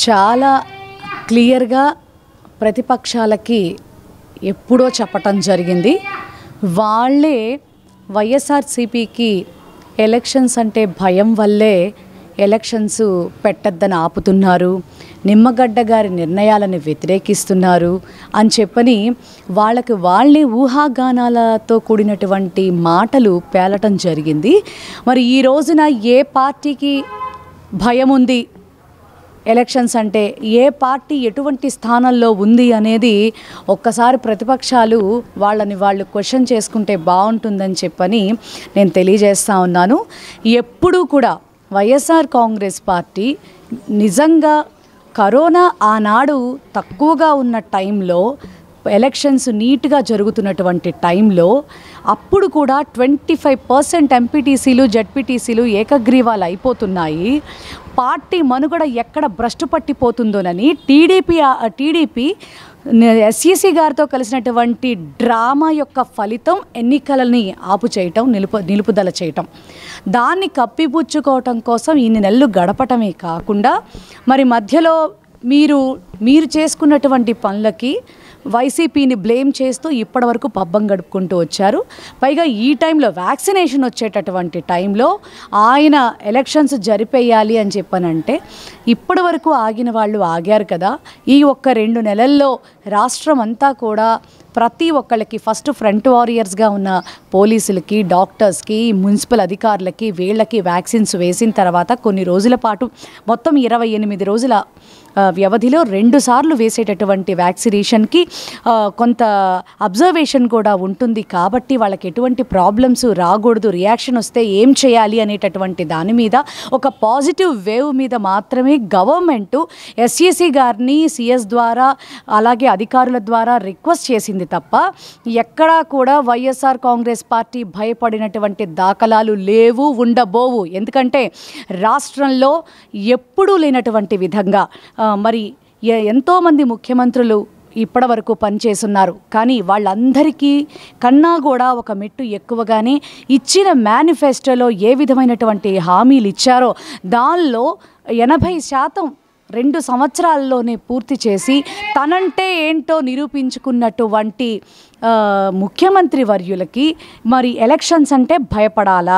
చాలా క్లియర్గా ప్రతిపక్షాలకి ఎప్పుడో చెప్పటం జరిగింది వాళ్ళే వైఎస్ఆర్సీపీకి ఎలక్షన్స్ అంటే భయం వల్లే ఎలక్షన్స్ పెట్టద్దని ఆపుతున్నారు నిమ్మగడ్డ గారి నిర్ణయాలను వ్యతిరేకిస్తున్నారు అని చెప్పని వాళ్ళకి వాళ్ళే ఊహాగానాలతో కూడినటువంటి మాటలు పేలటం జరిగింది మరి ఈ రోజున ఏ పార్టీకి భయం ఉంది ఎలక్షన్స్ అంటే ఏ పార్టీ ఎటువంటి స్థానంలో ఉంది అనేది ఒక్కసారి ప్రతిపక్షాలు వాళ్ళని వాళ్ళు క్వశ్చన్ చేసుకుంటే బాగుంటుందని చెప్పని నేను తెలియజేస్తా ఉన్నాను ఎప్పుడూ కూడా వైఎస్ఆర్ కాంగ్రెస్ పార్టీ నిజంగా కరోనా ఆనాడు తక్కువగా ఉన్న టైంలో ఎలక్షన్స్ నీట్గా జరుగుతున్నటువంటి టైంలో అప్పుడు కూడా ట్వంటీ ఫైవ్ పర్సెంట్ ఎంపీటీసీలు జడ్పీటీసీలు ఏకగ్రీవాలు అయిపోతున్నాయి పార్టీ మనుగడ ఎక్కడ భ్రష్టు పట్టిపోతుందోనని టీడీపీ టీడీపీ ఎస్ఈసి గారితో కలిసినటువంటి డ్రామా యొక్క ఫలితం ఎన్నికలని ఆపు చేయటం నిలుపు నిలుపుదల చేయటం దాన్ని కప్పిపుచ్చుకోవటం కోసం ఇన్ని నెలలు గడపటమే కాకుండా మరి మధ్యలో మీరు మీరు చేసుకున్నటువంటి పనులకి వైసీపీని బ్లేమ్ చేస్తూ ఇప్పటివరకు పబ్బం గడుపుకుంటూ వచ్చారు పైగా ఈ టైంలో వ్యాక్సినేషన్ వచ్చేటటువంటి టైంలో ఆయన ఎలక్షన్స్ జరిపేయాలి అని చెప్పనంటే ఇప్పటి వరకు ఆగిన వాళ్ళు ఆగారు కదా ఈ ఒక్క రెండు నెలల్లో రాష్ట్రం అంతా కూడా ప్రతి ఒక్కళ్ళకి ఫస్ట్ ఫ్రంట్ వారియర్స్గా ఉన్న పోలీసులకి డాక్టర్స్కి మున్సిపల్ అధికారులకి వీళ్ళకి వ్యాక్సిన్స్ వేసిన తర్వాత కొన్ని రోజుల పాటు మొత్తం ఇరవై ఎనిమిది రోజుల ఆ, వ్యవధిలో రెండు సార్లు వేసేటటువంటి వ్యాక్సినేషన్కి ఆ, కొంత అబ్జర్వేషన్ కూడా ఉంటుంది కాబట్టి వాళ్ళకి ఎటువంటి ప్రాబ్లమ్స్ రాకూడదు రియాక్షన్ వస్తే ఏం చేయాలి అనేటటువంటి దాని మీద ఒక పాజిటివ్ వేవ్ మీద మాత్రమే గవర్నమెంట్ ఎస్ఈసి గారిని సిఎస్ ద్వారా అలాగే అధికారుల ద్వారా రిక్వెస్ట్ చేసింది తప్ప ఎక్కడా కూడా వైఎస్ఆర్ కాంగ్రెస్ పార్టీ భయపడినటువంటి దాఖలాలు లేవు ఉండబోవు ఎందుకంటే రాష్ట్రంలో ఎప్పుడూ లేనటువంటి విధంగా ఆ, మరి ఎ- ఎంతోమంది ముఖ్యమంత్రులు ఇప్పటి వరకు పనిచేస్తున్నారు కానీ వాళ్ళందరికీ కన్నా కూడా ఒక మెట్టు ఎక్కువగానే ఇచ్చిన మేనిఫెస్టోలో ఏ విధమైనటువంటి హామీలు ఇచ్చారో దానిలో ఎనభై శాతం రెండు సంవత్సరాల్లోనే పూర్తి చేసి తనంటే ఏంటో నిరూపించుకున్నటువంటి ఆ, ముఖ్యమంత్రి వర్యులకి మరి ఎలక్షన్స్ అంటే భయపడాలా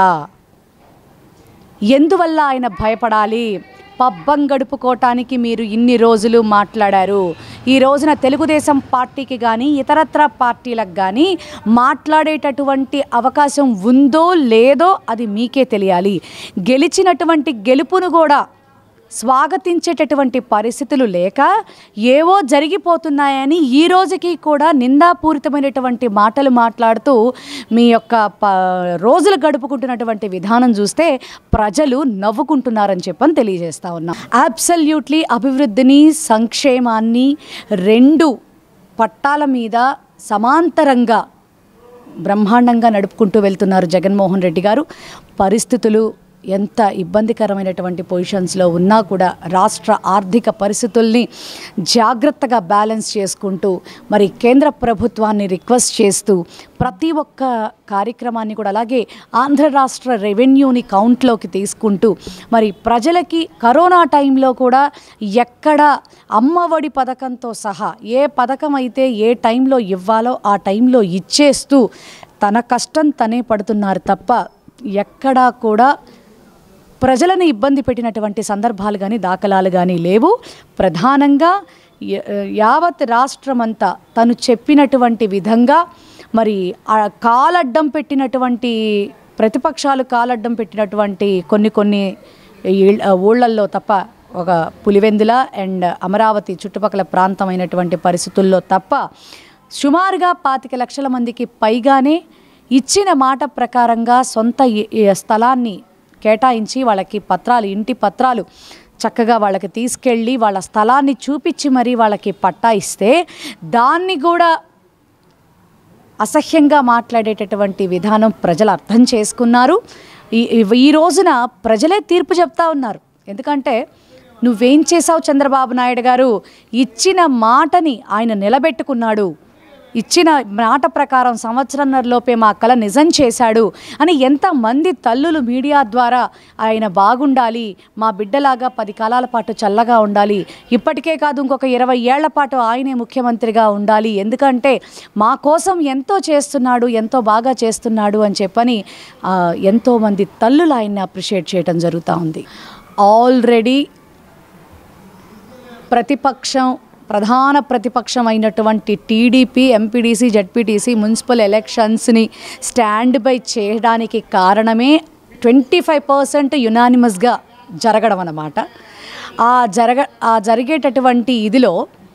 ఎందువల్ల ఆయన భయపడాలి పబ్బం గడుపుకోవటానికి మీరు ఇన్ని రోజులు మాట్లాడారు ఈ రోజున తెలుగుదేశం పార్టీకి కానీ ఇతరత్ర పార్టీలకు కానీ మాట్లాడేటటువంటి అవకాశం ఉందో లేదో అది మీకే తెలియాలి గెలిచినటువంటి గెలుపును కూడా స్వాగతించేటటువంటి పరిస్థితులు లేక ఏవో జరిగిపోతున్నాయని ఈ రోజుకి కూడా నిందాపూరితమైనటువంటి మాటలు మాట్లాడుతూ మీ యొక్క ప రోజులు గడుపుకుంటున్నటువంటి విధానం చూస్తే ప్రజలు నవ్వుకుంటున్నారని చెప్పని తెలియజేస్తా ఉన్నాం అబ్సల్యూట్లీ అభివృద్ధిని సంక్షేమాన్ని రెండు పట్టాల మీద సమాంతరంగా బ్రహ్మాండంగా నడుపుకుంటూ వెళ్తున్నారు జగన్మోహన్ రెడ్డి గారు పరిస్థితులు ఎంత ఇబ్బందికరమైనటువంటి పొజిషన్స్లో ఉన్నా కూడా రాష్ట్ర ఆర్థిక పరిస్థితుల్ని జాగ్రత్తగా బ్యాలెన్స్ చేసుకుంటూ మరి కేంద్ర ప్రభుత్వాన్ని రిక్వెస్ట్ చేస్తూ ప్రతి ఒక్క కార్యక్రమాన్ని కూడా అలాగే ఆంధ్ర రాష్ట్ర రెవెన్యూని కౌంట్లోకి తీసుకుంటూ మరి ప్రజలకి కరోనా టైంలో కూడా ఎక్కడ అమ్మఒడి పథకంతో సహా ఏ పథకం అయితే ఏ టైంలో ఇవ్వాలో ఆ టైంలో ఇచ్చేస్తూ తన కష్టం తనే పడుతున్నారు తప్ప ఎక్కడా కూడా ప్రజలను ఇబ్బంది పెట్టినటువంటి సందర్భాలు కానీ దాఖలాలు కానీ లేవు ప్రధానంగా య- యావత్ రాష్ట్రమంతా తను చెప్పినటువంటి విధంగా మరి ఆ కాలడ్డం పెట్టినటువంటి ప్రతిపక్షాలు కాలడ్డం పెట్టినటువంటి కొన్ని కొన్ని ఇళ్- ఊళ్ళల్లో తప్ప ఒక పులివెందుల అండ్ అమరావతి చుట్టుపక్కల ప్రాంతమైనటువంటి పరిస్థితుల్లో తప్ప సుమారుగా పాతిక లక్షల మందికి పైగానే ఇచ్చిన మాట ప్రకారంగా సొంత ఇ- ఈ స్థలాన్ని కేటాయించి వాళ్ళకి పత్రాలు ఇంటి పత్రాలు చక్కగా వాళ్ళకి తీసుకెళ్ళి వాళ్ళ స్థలాన్ని చూపించి మరీ వాళ్ళకి పట్టా ఇస్తే దాన్ని కూడా అసహ్యంగా మాట్లాడేటటువంటి విధానం ప్రజలు అర్థం చేసుకున్నారు ఈ ఈ- ఈ రోజున ప్రజలే తీర్పు చెప్తా ఉన్నారు ఎందుకంటే నువ్వేం చేసావు చంద్రబాబు నాయుడు గారు ఇచ్చిన మాటని ఆయన నిలబెట్టుకున్నాడు ఇచ్చిన మాట ప్రకారం సంవత్సరంన్నరలోపే మా కళ నిజం చేశాడు అని ఎంతమంది తల్లులు మీడియా ద్వారా ఆయన బాగుండాలి మా బిడ్డలాగా పది కాలాల పాటు చల్లగా ఉండాలి ఇప్పటికే కాదు ఇంకొక ఇరవై ఏళ్ల పాటు ఆయనే ముఖ్యమంత్రిగా ఉండాలి ఎందుకంటే మా కోసం ఎంతో చేస్తున్నాడు ఎంతో బాగా చేస్తున్నాడు అని చెప్పని ఆ, ఎంతోమంది తల్లులు ఆయన్ని అప్రిషియేట్ చేయడం జరుగుతూ ఉంది ఆల్రెడీ ప్రతిపక్షం ప్రధాన ప్రతిపక్షం అయినటువంటి టీడీపీ ఎంపీడీసీ జడ్పీటీసీ మున్సిపల్ ఎలక్షన్స్ని స్టాండ్ బై చేయడానికి కారణమే ట్వంటీ ఫైవ్ పర్సెంట్ యునానిమస్గా జరగడం అన్నమాట ఆ జరగ ఆ జరిగేటటువంటి ఇదిలో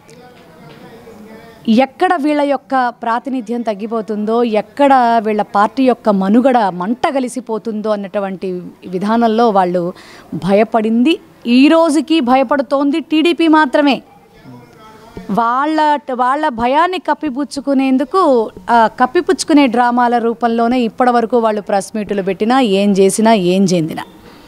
ఎక్కడ వీళ్ళ యొక్క ప్రాతినిధ్యం తగ్గిపోతుందో ఎక్కడ వీళ్ళ పార్టీ యొక్క మనుగడ మంట కలిసిపోతుందో అన్నటువంటి విధానంలో వాళ్ళు భయపడింది ఈ రోజుకి భయపడుతోంది టీడీపీ మాత్రమే వాళ్ళ వాళ్ళ భయాన్ని కప్పిపుచ్చుకునేందుకు ఆ, కప్పిపుచ్చుకునే డ్రామాల రూపంలోనే ఇప్పటివరకు వాళ్ళు ప్రెస్ మీటులు పెట్టినా ఏం చేసినా ఏం చెందినా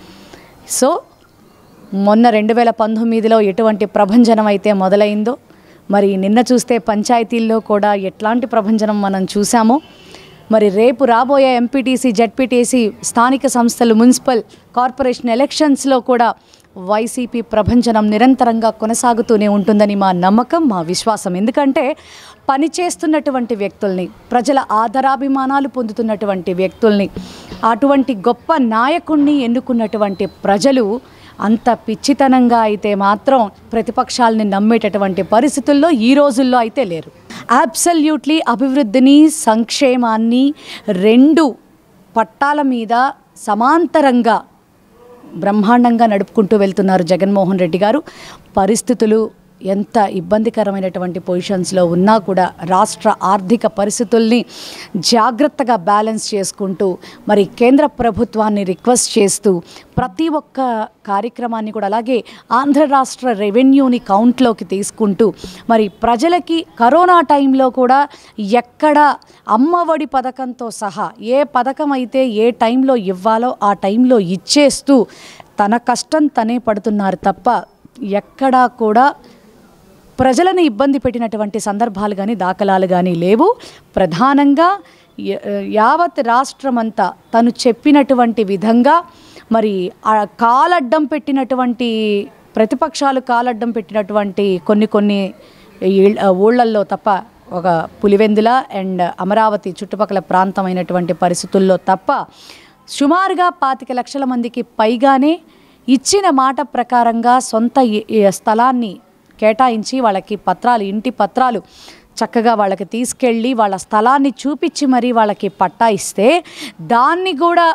సో మొన్న రెండు వేల పంతొమ్మిదిలో ఎటువంటి ప్రభంజనం అయితే మొదలైందో మరి నిన్న చూస్తే పంచాయతీల్లో కూడా ఎట్లాంటి ప్రభంజనం మనం చూసామో మరి రేపు రాబోయే ఎంపీటీసీ జడ్పీటీసీ స్థానిక సంస్థలు మున్సిపల్ కార్పొరేషన్ ఎలక్షన్స్లో కూడా వైసీపీ ప్రభంజనం నిరంతరంగా కొనసాగుతూనే ఉంటుందని మా నమ్మకం మా విశ్వాసం ఎందుకంటే పనిచేస్తున్నటువంటి వ్యక్తుల్ని ప్రజల ఆదరాభిమానాలు పొందుతున్నటువంటి వ్యక్తుల్ని అటువంటి గొప్ప నాయకుణ్ణి ఎన్నుకున్నటువంటి ప్రజలు అంత పిచ్చితనంగా అయితే మాత్రం ప్రతిపక్షాలని నమ్మేటటువంటి పరిస్థితుల్లో ఈ రోజుల్లో అయితే లేరు అబ్సల్యూట్లీ అభివృద్ధిని సంక్షేమాన్ని రెండు పట్టాల మీద సమాంతరంగా బ్రహ్మాండంగా నడుపుకుంటూ వెళ్తున్నారు జగన్మోహన్ రెడ్డి గారు పరిస్థితులు ఎంత ఇబ్బందికరమైనటువంటి పొజిషన్స్లో ఉన్నా కూడా రాష్ట్ర ఆర్థిక పరిస్థితుల్ని జాగ్రత్తగా బ్యాలెన్స్ చేసుకుంటూ మరి కేంద్ర ప్రభుత్వాన్ని రిక్వెస్ట్ చేస్తూ ప్రతి ఒక్క కార్యక్రమాన్ని కూడా అలాగే ఆంధ్ర రాష్ట్ర రెవెన్యూని కౌంట్లోకి తీసుకుంటూ మరి ప్రజలకి కరోనా టైంలో కూడా ఎక్కడ అమ్మఒడి పథకంతో సహా ఏ పథకం అయితే ఏ టైంలో ఇవ్వాలో ఆ టైంలో ఇచ్చేస్తూ తన కష్టం తనే పడుతున్నారు తప్ప ఎక్కడా కూడా ప్రజలను ఇబ్బంది పెట్టినటువంటి సందర్భాలు కానీ దాఖలాలు కానీ లేవు ప్రధానంగా య- యావత్ రాష్ట్రమంతా తను చెప్పినటువంటి విధంగా మరి ఆ కాలడ్డం పెట్టినటువంటి ప్రతిపక్షాలు కాలడ్డం పెట్టినటువంటి కొన్ని కొన్ని ఇళ్- ఊళ్ళల్లో తప్ప ఒక పులివెందుల అండ్ అమరావతి చుట్టుపక్కల ప్రాంతమైనటువంటి పరిస్థితుల్లో తప్ప సుమారుగా పాతిక లక్షల మందికి పైగానే ఇచ్చిన మాట ప్రకారంగా సొంత ఇ- ఈ స్థలాన్ని కేటాయించి వాళ్ళకి పత్రాలు ఇంటి పత్రాలు చక్కగా వాళ్ళకి తీసుకెళ్ళి వాళ్ళ స్థలాన్ని చూపించి మరీ వాళ్ళకి పట్టా ఇస్తే దాన్ని కూడా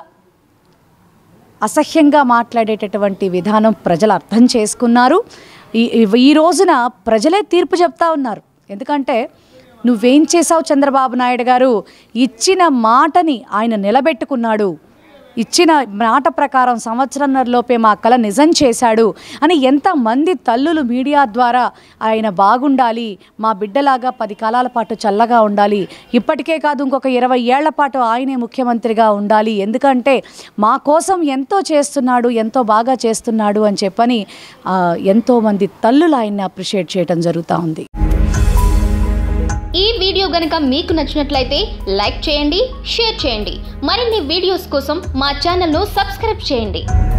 అసహ్యంగా మాట్లాడేటటువంటి విధానం ప్రజలు అర్థం చేసుకున్నారు ఈ ఈ- ఈ రోజున ప్రజలే తీర్పు చెప్తా ఉన్నారు ఎందుకంటే నువ్వేం చేసావు చంద్రబాబు నాయుడు గారు ఇచ్చిన మాటని ఆయన నిలబెట్టుకున్నాడు ఇచ్చిన మాట ప్రకారం సంవత్సరంన్నరలోపే మా కళ నిజం చేశాడు అని ఎంతమంది తల్లులు మీడియా ద్వారా ఆయన బాగుండాలి మా బిడ్డలాగా పది కాలాల పాటు చల్లగా ఉండాలి ఇప్పటికే కాదు ఇంకొక ఇరవై ఏళ్ల పాటు ఆయనే ముఖ్యమంత్రిగా ఉండాలి ఎందుకంటే మా కోసం ఎంతో చేస్తున్నాడు ఎంతో బాగా చేస్తున్నాడు అని చెప్పని ఆ, ఎంతోమంది తల్లులు ఆయన్ని అప్రిషియేట్ చేయడం జరుగుతూ ఉంది ఈ వీడియో గనుక మీకు నచ్చినట్లయితే లైక్ చేయండి షేర్ చేయండి మరిన్ని వీడియోస్ కోసం మా ఛానల్ను సబ్స్క్రైబ్ చేయండి